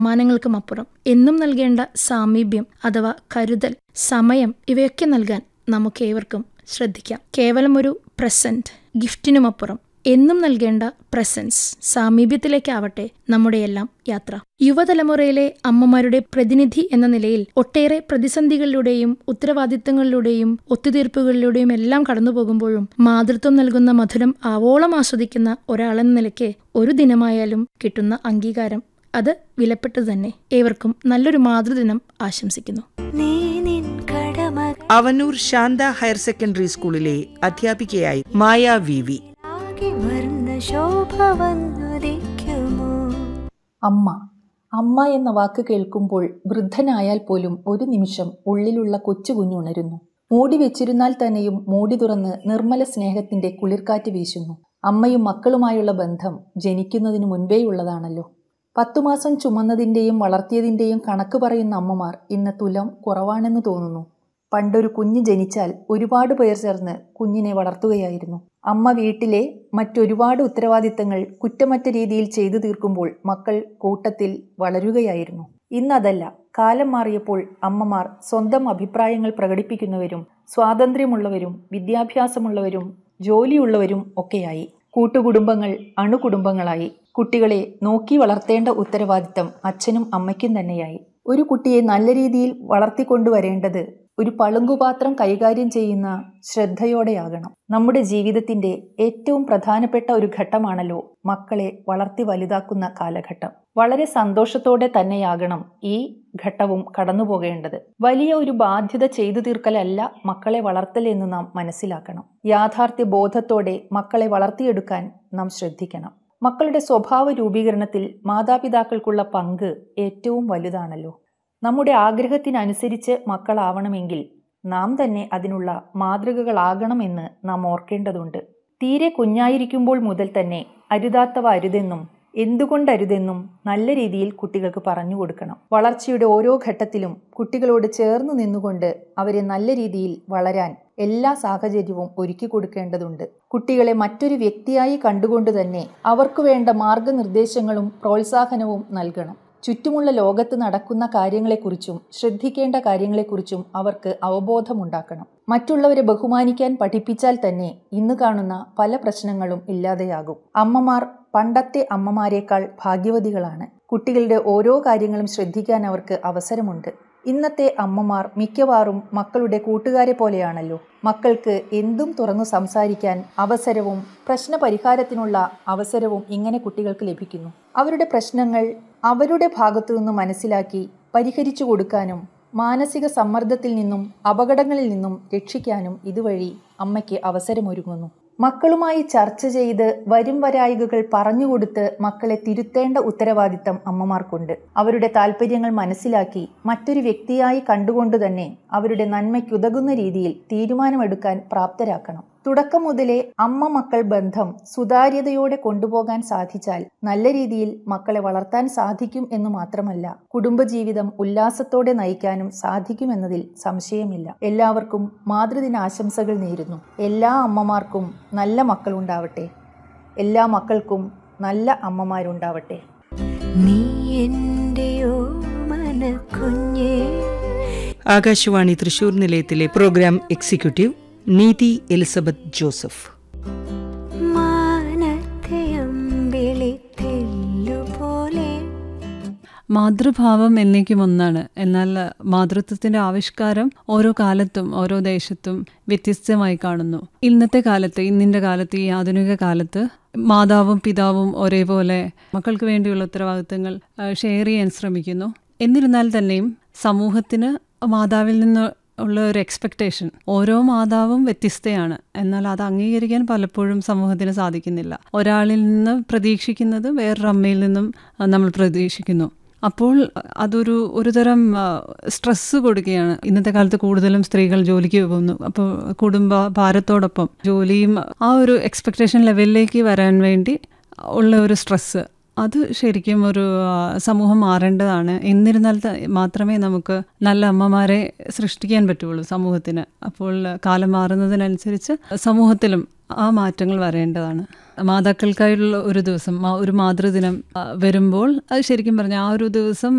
മാനങ്ങൾക്കും അപ്പുറം എന്നും നൽകേണ്ട സാമീപ്യം അഥവാ കരുതൽ സമയം ഇവയൊക്കെ നൽകാൻ നമുക്കേവർക്കും ശ്രദ്ധിക്കാം കേവലം ഒരു പ്രസന്റ് ഗിഫ്റ്റിനുമപ്പുറം എന്നും നൽകേണ്ട പ്രസൻസ് സാമീപ്യത്തിലേക്കാവട്ടെ നമ്മുടെയെല്ലാം യാത്ര യുവതലമുറയിലെ അമ്മമാരുടെ പ്രതിനിധി എന്ന നിലയിൽ ഒട്ടേറെ പ്രതിസന്ധികളിലൂടെയും ഉത്തരവാദിത്തങ്ങളിലൂടെയും ഒത്തുതീർപ്പുകളിലൂടെയും എല്ലാം കടന്നു പോകുമ്പോഴും മാതൃത്വം നൽകുന്ന മധുരം ആവോളം ആസ്വദിക്കുന്ന ഒരാളെന്ന നിലയ്ക്ക് ഒരു ദിനമായാലും കിട്ടുന്ന അംഗീകാരം അത് വിലപ്പെട്ടത് തന്നെ ഏവർക്കും നല്ലൊരു മാതൃദിനം ആശംസിക്കുന്നു നീ നിൻ കടമ അവനൂർ ശാന്ത ഹയർ സെക്കൻഡറി സ്കൂളിലെ അധ്യാപികയായി മായ വി വി ആകെ വർണ്ണ ശോഭ വന്നുദിക്കുമോ അമ്മ അമ്മ എന്ന വാക്ക് കേൾക്കുമ്പോൾ വൃദ്ധനായാൽ പോലും ഒരു നിമിഷം ഉള്ളിലുള്ള കൊച്ചു കുഞ്ഞുണരുന്നു മൂടി വെച്ചിരുന്നാൽ തന്നെയും മൂടി തുറന്ന് നിർമ്മല സ്നേഹത്തിന്റെ കുളിർക്കാറ്റ് വീശുന്നു അമ്മയും മക്കളുമായുള്ള ബന്ധം ജനിക്കുന്നതിനു മുൻപേയുള്ളതാണല്ലോ പത്തു മാസം ചുമന്നതിൻ്റെയും വളർത്തിയതിൻ്റെയും കണക്ക് പറയുന്ന അമ്മമാർ ഇന്ന് തുലം കുറവാണെന്ന് തോന്നുന്നു പണ്ടൊരു കുഞ്ഞ് ജനിച്ചാൽ ഒരുപാട് പേർ ചേർന്ന് കുഞ്ഞിനെ വളർത്തുകയായിരുന്നു അമ്മ വീട്ടിലെ മറ്റൊരുപാട് ഉത്തരവാദിത്തങ്ങൾ കുറ്റമറ്റ രീതിയിൽ ചെയ്തു തീർക്കുമ്പോൾ മക്കൾ കൂട്ടത്തിൽ വളരുകയായിരുന്നു ഇന്നതല്ല കാലം മാറിയപ്പോൾ അമ്മമാർ സ്വന്തം അഭിപ്രായങ്ങൾ പ്രകടിപ്പിക്കുന്നവരും സ്വാതന്ത്ര്യമുള്ളവരും വിദ്യാഭ്യാസമുള്ളവരും ജോലിയുള്ളവരും ഒക്കെയായി കൂട്ടുകുടുംബങ്ങൾ അണുകുടുംബങ്ങളായി കുട്ടികളെ നോക്കി വളർത്തേണ്ട ഉത്തരവാദിത്തം അച്ഛനും അമ്മയ്ക്കും തന്നെയായി ഒരു കുട്ടിയെ നല്ല രീതിയിൽ വളർത്തിക്കൊണ്ടുവരേണ്ടത് ഒരു പളുങ്കുപാത്രം കൈകാര്യം ചെയ്യുന്ന ശ്രദ്ധയോടെയാകണം നമ്മുടെ ജീവിതത്തിന്റെ ഏറ്റവും പ്രധാനപ്പെട്ട ഒരു ഘട്ടമാണല്ലോ മക്കളെ വളർത്തി വലുതാക്കുന്ന കാലഘട്ടം വളരെ സന്തോഷത്തോടെ തന്നെയാകണം ഈ ഘട്ടവും കടന്നു പോകേണ്ടത് വലിയ ഒരു ബാധ്യത ചെയ്തു തീർക്കലല്ല മക്കളെ വളർത്തൽ എന്ന് നാം മനസ്സിലാക്കണം യാഥാർത്ഥ്യ ബോധത്തോടെ മക്കളെ വളർത്തിയെടുക്കാൻ നാം ശ്രദ്ധിക്കണം മക്കളുടെ സ്വഭാവ രൂപീകരണത്തിൽ മാതാപിതാക്കൾക്കുള്ള പങ്ക് ഏറ്റവും വലുതാണല്ലോ നമ്മുടെ ആഗ്രഹത്തിനനുസരിച്ച് മക്കളാവണമെങ്കിൽ നാം തന്നെ അതിനുള്ള മാതൃകകളാകണമെന്ന് നാം ഓർക്കേണ്ടതുണ്ട് തീരെ കുഞ്ഞായിരിക്കുമ്പോൾ മുതൽ തന്നെ അരുതാത്തവ അരുതെന്നും എന്തുകൊണ്ടരുതെന്നും നല്ല രീതിയിൽ കുട്ടികൾക്ക് പറഞ്ഞു കൊടുക്കണം വളർച്ചയുടെ ഓരോ ഘട്ടത്തിലും കുട്ടികളോട് ചേർന്ന് നിന്നുകൊണ്ട് അവരെ നല്ല രീതിയിൽ വളരാൻ എല്ലാ സാഹചര്യവും ഒരുക്കി കൊടുക്കേണ്ടതുണ്ട് കുട്ടികളെ മറ്റൊരു വ്യക്തിയായി കണ്ടുകൊണ്ട് തന്നെ അവർക്ക് വേണ്ട മാർഗനിർദ്ദേശങ്ങളും പ്രോത്സാഹനവും നൽകണം ചുറ്റുമുള്ള ലോകത്ത് നടക്കുന്ന കാര്യങ്ങളെക്കുറിച്ചും ശ്രദ്ധിക്കേണ്ട കാര്യങ്ങളെക്കുറിച്ചും അവർക്ക് അവബോധമുണ്ടാക്കണം മറ്റുള്ളവരെ ബഹുമാനിക്കാൻ പഠിപ്പിച്ചാൽ തന്നെ ഇന്ന് കാണുന്ന പല പ്രശ്നങ്ങളും ഇല്ലാതെയാകും അമ്മമാർ പണ്ടത്തെ അമ്മമാരെക്കാൾ ഭാഗ്യവതികളാണ് കുട്ടികളുടെ ഓരോ കാര്യങ്ങളും ശ്രദ്ധിക്കാൻ അവർക്ക് അവസരമുണ്ട് ഇന്നത്തെ അമ്മമാർ മിക്കവാറും മക്കളുടെ കൂട്ടുകാരെ പോലെയാണല്ലോ മക്കൾക്ക് എന്തും തുറന്നു സംസാരിക്കാൻ അവസരവും പ്രശ്ന പരിഹാരത്തിനുള്ള അവസരവും ഇങ്ങനെ കുട്ടികൾക്ക് ലഭിക്കുന്നു അവരുടെ പ്രശ്നങ്ങൾ അവരുടെ ഭാഗത്തു നിന്ന് മനസ്സിലാക്കി പരിഹരിച്ചു കൊടുക്കാനും മാനസിക സമ്മർദ്ദത്തിൽ നിന്നും അപകടങ്ങളിൽ നിന്നും രക്ഷിക്കാനും ഇതുവഴി അമ്മയ്ക്ക് അവസരമൊരുങ്ങുന്നു മക്കളുമായി ചർച്ച ചെയ്ത് വരും വരായികകൾ പറഞ്ഞുകൊടുത്ത് മക്കളെ തിരുത്തേണ്ട ഉത്തരവാദിത്തം അമ്മമാർക്കുണ്ട് അവരുടെ താല്പര്യങ്ങൾ മനസ്സിലാക്കി മറ്റൊരു വ്യക്തിയായി കണ്ടുകൊണ്ട് തന്നെ അവരുടെ നന്മയ്ക്കുതകുന്ന രീതിയിൽ തീരുമാനമെടുക്കാൻ പ്രാപ്തരാക്കണം തുടക്കം മുതലേ അമ്മ മക്കൾ ബന്ധം സുതാര്യതയോടെ കൊണ്ടുപോകാൻ സാധിച്ചാൽ നല്ല രീതിയിൽ മക്കളെ വളർത്താൻ സാധിക്കും എന്ന് മാത്രമല്ല കുടുംബജീവിതം ഉല്ലാസത്തോടെ നയിക്കാനും സാധിക്കുമെന്നതിൽ സംശയമില്ല എല്ലാവർക്കും മാതൃദിന ആശംസകൾ നേരുന്നു എല്ലാ അമ്മമാർക്കും നല്ല മക്കളുണ്ടാവട്ടെ എല്ലാ മക്കൾക്കും നല്ല അമ്മമാരുണ്ടാവട്ടെ നീ എന്റെയോ മനക്കുഞ്ഞേ ആകാശവാണി തൃശൂർ നിലയത്തിലെ programme executive Neethi Elizabeth Joseph മാനത്തെ അമ്പിളി തെല്ലുപോലെ മാതൃഭാവം എന്നേക്കും ഒന്നാണ് എന്നാൽ മാതൃത്വത്തിന്റെ ആവിഷ്കാരം ഓരോ കാലത്തും ഓരോ ദേശത്തും വ്യത്യസ്തമായി കാണുന്നു ഇന്നത്തെ കാലത്ത് ഇന്നിന്റെ കാലത്ത് ഈ ആധുനിക കാലത്ത് മാതാവും പിതാവും ഒരേപോലെ മക്കൾക്ക് വേണ്ടിയുള്ള ഉത്തരവാദിത്തങ്ങൾ ഷെയർ ചെയ്യാൻ ശ്രമിക്കുന്നു എന്നിരുന്നാൽ തന്നെയും സമൂഹത്തിന് മാതാവിൽ നിന്ന് ഉള്ള ഒരു എക്സ്പെക്റ്റേഷൻ ഓരോ മാതാവും വ്യത്യസ്തയാണ് എന്നാൽ അത് അംഗീകരിക്കാൻ പലപ്പോഴും സമൂഹത്തിന് സാധിക്കുന്നില്ല ഒരാളിൽ നിന്ന് പ്രതീക്ഷിക്കുന്നത് വേറൊരു അമ്മയിൽ നിന്നും നമ്മൾ പ്രതീക്ഷിക്കുന്നു അപ്പോൾ അതൊരു ഒരുതരം സ്ട്രെസ് കൊടുക്കുകയാണ് ഇന്നത്തെ കാലത്ത് കൂടുതലും സ്ത്രീകൾ ജോലിക്ക് പോകുന്നു അപ്പോൾ കുടുംബ ഭാരത്തോടൊപ്പം ജോലിയും ആ ഒരു എക്സ്പെക്റ്റേഷൻ ലെവലിലേക്ക് വരാൻ വേണ്ടി ഉള്ള ഒരു സ്ട്രെസ്സ് അത് ശരിക്കും ഒരു സമൂഹം മാറേണ്ടതാണ് എന്നിരുന്നാൽ മാത്രമേ നമുക്ക് നല്ല അമ്മമാരെ സൃഷ്ടിക്കാൻ പറ്റുള്ളൂ സമൂഹത്തിന് അപ്പോൾ കാലം മാറുന്നതിനനുസരിച്ച് സമൂഹത്തിലും ആ മാറ്റങ്ങൾ വരേണ്ടതാണ് മാതാക്കൾക്കായുള്ള ഒരു ദിവസം മാ- ഒരു മാതൃദിനം ആ, വരുമ്പോൾ അത് ശരിക്കും പറഞ്ഞാൽ ആ ഒരു ദിവസം